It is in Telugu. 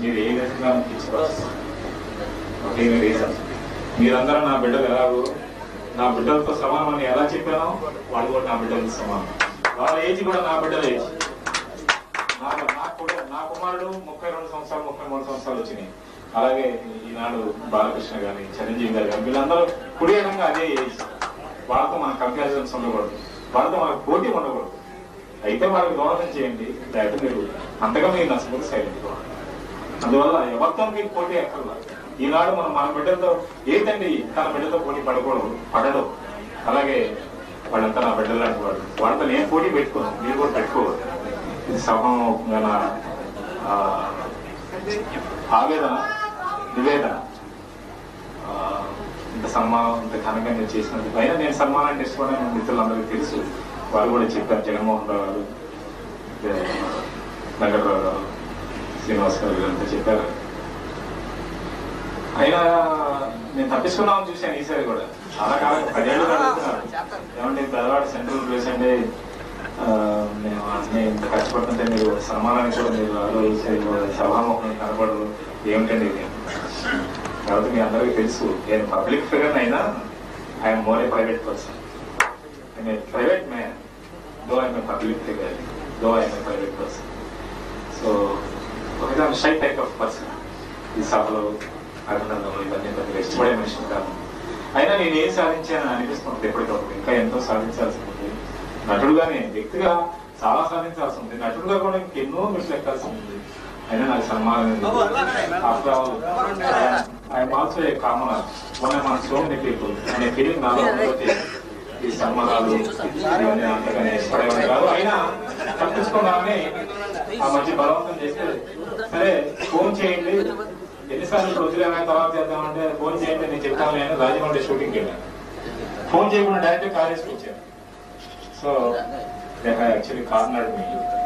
మీరు ఏ విధంగా ఇచ్చుకోవచ్చు ఒకే రీజన్ మీరందరూ నా బిడ్డలు ఎలాగో నా బిడ్డలతో సమానమని ఎలా చెప్పానో వాళ్ళు కూడా నా బిడ్డలతో సమానం వాళ్ళ ఏజ్ కూడా నా బిడ్డల ఏజ్ నాకు నాకు కూడా నా కుమారుడు ముప్పై రెండు సంవత్సరాలు ముప్పై మూడు సంవత్సరాలు వచ్చినాయి అలాగే ఈనాడు బాలకృష్ణ గాని చిరంజీవి గారు కానీ వీళ్ళందరూ కుడి విధంగా అదే ఏజ్ వాళ్ళతో మన కంపారిజన్స్ ఉండకూడదు వాళ్ళతో మనకు పోటీ ఉండకూడదు అయితే వాళ్ళకి దూరం చేయండి లేకపోతే మీరు అంతగా మీరు నష్టపోతే సైలెంట్ అందువల్ల ఎవరితో మీకు పోటీ ఎక్కర్లా ఈనాడు మనం మన బిడ్డలతో ఏంటండి తన బిడ్డతో పోటీ పడకూడదు పడడు అలాగే వాళ్ళంతా నా బిడ్డలు లాంటి వాడు వాళ్ళతో నేను పోటీ పెట్టుకోను మీరు కూడా పెట్టుకోవద్దు ఇది సభంగా నా ఆ, ఆవేదన నివేదన ఆ, ఇంత సన్మానం ఇంత ఘనంగా నేను చేసినందుకు అయినా నేను సన్మానాన్ని ఇష్టపడిన మిత్రులందరికీ తెలుసు వాళ్ళు కూడా చెప్పారు జగన్మోహన్ రావు గారు వెంకటరావు గారు శ్రీనివాస్ గారు వీళ్ళంతా చెప్పారు అయినా నేను తప్పించుకున్నామని చూశాను ఈసారి కూడా చాలా కాలం పదేళ్ళు అడుగుతున్నారు ఏమంటే పెద్దవాడు సెంట్రల్ ప్లేస్ అంటే ఆ, మేము అన్ని ఇంత కష్టపడుతుంటే మీరు సన్మానానికి కూడా మీరు ఆలోచించే సభాముఖం కనపడరు ఏమిటండి ఇది కాబట్టి మీ అందరికీ తెలుసు నేను పబ్లిక్ ఫిగర్ అయినా I'm more a private person I'm a private man though I'm a public figure though I'm a private person so ఒక షై టైప్ ఆఫ్ పర్సన్ ఈ సభలో అభినందనలు ఇవన్నీ పెద్దగా ఇష్టపడే మనిషిని కాదు అయినా నేను ఏం సాధించానని అనిపిస్తుంది ఎప్పటికప్పుడు ఇంకా ఎంతో సాధించాల్సి ఉంది నటుడుగానే వ్యక్తిగా చాలా సాధించాల్సి ఉంది నటుడుగా కూడా ఇంకెన్నో మిషన్ ఎక్కాల్సి ఉంది అయినా నాకు సన్మానం after all I'm also a commoner one మన సో మెనీ పీపుల్ అనే ఫీలింగ్ నాలో ఉంది. ఈ సన్మానాలు ఇవన్నీ అంతగానే ఇష్టపడేవాడు కాదు అయినా తప్పించుకోవాలని ఆ మధ్య బలవంతం చేస్తే సరే ఫోన్ చేయండి ఎన్నిసార్లు ఇప్పుడు వదిలేమా తర్వాత చేద్దామంటే ఫోన్ చేయండి నేను చెప్తాను నేను రాజమండ్రి షూటింగ్కి వెళ్ళాను ఫోన్ చేయకుండా డైరెక్ట్ కాల్ చేసుకొచ్చాను సో యాక్చువల్లీ కార్నర్డ్ మీ